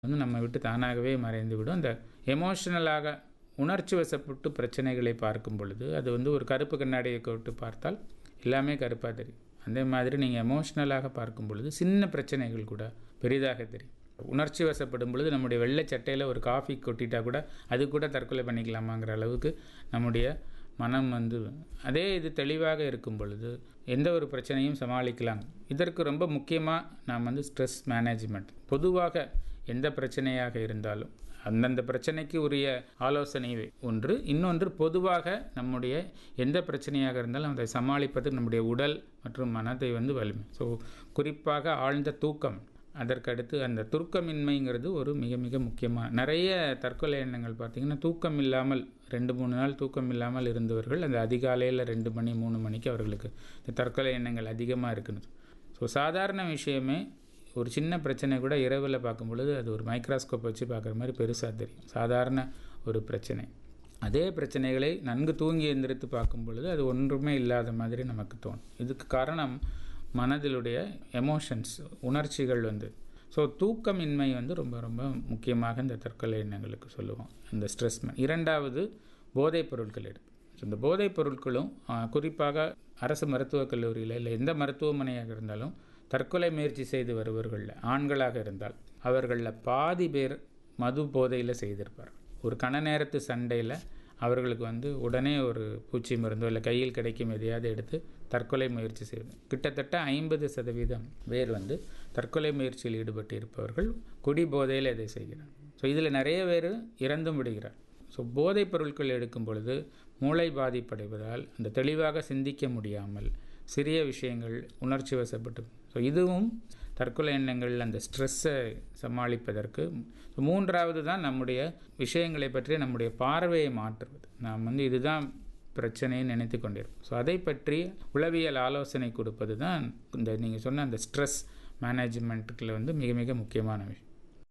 வந்து நம்ம விட்டு தானாகவே மறைந்து விடும் அந்த எமோஷனலாக உணர்ச்சி வசப்பட்டு பிரச்சனைகளை பார்க்கும் பொழுது அது வந்து ஒரு கருப்பு கண்ணாடியை போட்டு பார்த்தால் எல்லாமே கருப்பாக தெரியும் அதே மாதிரி நீங்கள் எமோஷ்னலாக பார்க்கும் பொழுது சின்ன பிரச்சனைகள் கூட பெரிதாக தெரியும் உணர்ச்சி வசப்படும் பொழுது நம்முடைய வெள்ளை சட்டையில் ஒரு காஃபி கொட்டிட்டா கூட அது கூட தற்கொலை பண்ணிக்கலாமாங்கிற அளவுக்கு நம்முடைய மனம் வந்து அதே இது தெளிவாக இருக்கும் பொழுது எந்த ஒரு பிரச்சனையும் சமாளிக்கலாம் இதற்கு ரொம்ப முக்கியமாக நாம் வந்து ஸ்ட்ரெஸ் மேனேஜ்மெண்ட் பொதுவாக எந்த பிரச்சனையாக இருந்தாலும் அந்தந்த பிரச்சனைக்கு உரிய ஆலோசனை ஒன்று இன்னொன்று பொதுவாக நம்முடைய எந்த பிரச்சனையாக இருந்தாலும் அதை சமாளிப்பது நம்முடைய உடல் மற்றும் மனதை வந்து வலிமை ஸோ குறிப்பாக ஆழ்ந்த தூக்கம் அதற்கடுத்து அந்த தூக்கமின்மைங்கிறது ஒரு மிக மிக முக்கியமான நிறைய தற்கொலை எண்ணங்கள் பார்த்திங்கன்னா தூக்கம் இல்லாமல் ரெண்டு மூணு நாள் தூக்கம் இல்லாமல் இருந்தவர்கள் அந்த அதிகாலையில் ரெண்டு மணி மூணு மணிக்கு அவர்களுக்கு இந்த தற்கொலை எண்ணங்கள் அதிகமாக இருக்குது ஸோ சாதாரண விஷயமே ஒரு சின்ன பிரச்சனை கூட இரவில் பார்க்கும் பொழுது அது ஒரு மைக்ராஸ்கோப் வச்சு பார்க்குற மாதிரி பெருசாக தெரியும் சாதாரண ஒரு பிரச்சனை அதே பிரச்சனைகளை நன்கு தூங்கி எந்திரித்து பார்க்கும் பொழுது அது ஒன்றுமே இல்லாத மாதிரி நமக்கு தோணும் இதுக்கு காரணம் மனதிலுடைய எமோஷன்ஸ் உணர்ச்சிகள் வந்து ஸோ தூக்கமின்மை வந்து ரொம்ப ரொம்ப முக்கியமாக இந்த தற்கொலை எண்ணங்களுக்கு சொல்லுவோம் இந்த ஸ்ட்ரெஸ் இரண்டாவது போதைப் பொருட்கள் எடுப்பு ஸோ இந்த போதைப் பொருட்களும் குறிப்பாக அரசு மருத்துவக் கல்லூரியில் இல்லை எந்த மருத்துவமனையாக இருந்தாலும் தற்கொலை முயற்சி செய்து வருபவர்களில் ஆண்களாக இருந்தால் அவர்களில் பாதி பேர் மது போதையில் செய்திருப்பார் ஒரு கண நேரத்து சண்டையில் அவர்களுக்கு வந்து உடனே ஒரு பூச்சி மருந்தோ இல்லை கையில் கிடைக்கும் எதையாவது எடுத்து தற்கொலை முயற்சி செய்வது கிட்டத்தட்ட ஐம்பது சதவீதம் பேர் வந்து தற்கொலை முயற்சியில் ஈடுபட்டு இருப்பவர்கள் குடி போதையில் இதை செய்கிறார் ஸோ இதில் நிறைய பேர் இறந்தும் விடுகிறார் ஸோ போதைப் பொருட்கள் எடுக்கும் பொழுது மூளை பாதிப்படைவதால் அந்த தெளிவாக சிந்திக்க முடியாமல் சிறிய விஷயங்கள் உணர்ச்சி வசப்பட்டு ஸோ இதுவும் தற்கொலை எண்ணங்கள் அந்த ஸ்ட்ரெஸ்ஸை சமாளிப்பதற்கு மூன்றாவது தான் நம்முடைய விஷயங்களை பற்றி நம்முடைய பார்வையை மாற்றுவது நாம் வந்து இதுதான் பிரச்சனையை நினைத்து கொண்டிருப்போம் ஸோ அதை பற்றி உளவியல் ஆலோசனை கொடுப்பது தான் இந்த நீங்கள் சொன்ன அந்த ஸ்ட்ரெஸ் மேனேஜ்மெண்ட்டுக்குள்ள வந்து மிக மிக முக்கியமான விஷயம்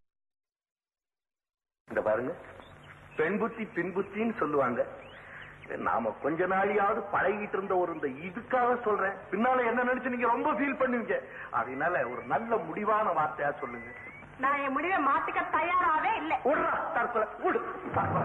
இந்த பாருங்க பெண் புத்தி பின் புத்தின்னு சொல்லுவாங்க நாம கொஞ்ச நாளையாவது பழகிட்டு இருந்த ஒரு இந்த இதுக்காக சொல்றேன் பின்னால என்ன நினைச்சு நீங்க ரொம்ப ஃபீல் பண்ணுவீங்க அதனால ஒரு நல்ல முடிவான வார்த்தையா சொல்லுங்க நான் என் முடிவை மாத்துக்க தயாராவே இல்லை விடுறா தற்கொலை விடு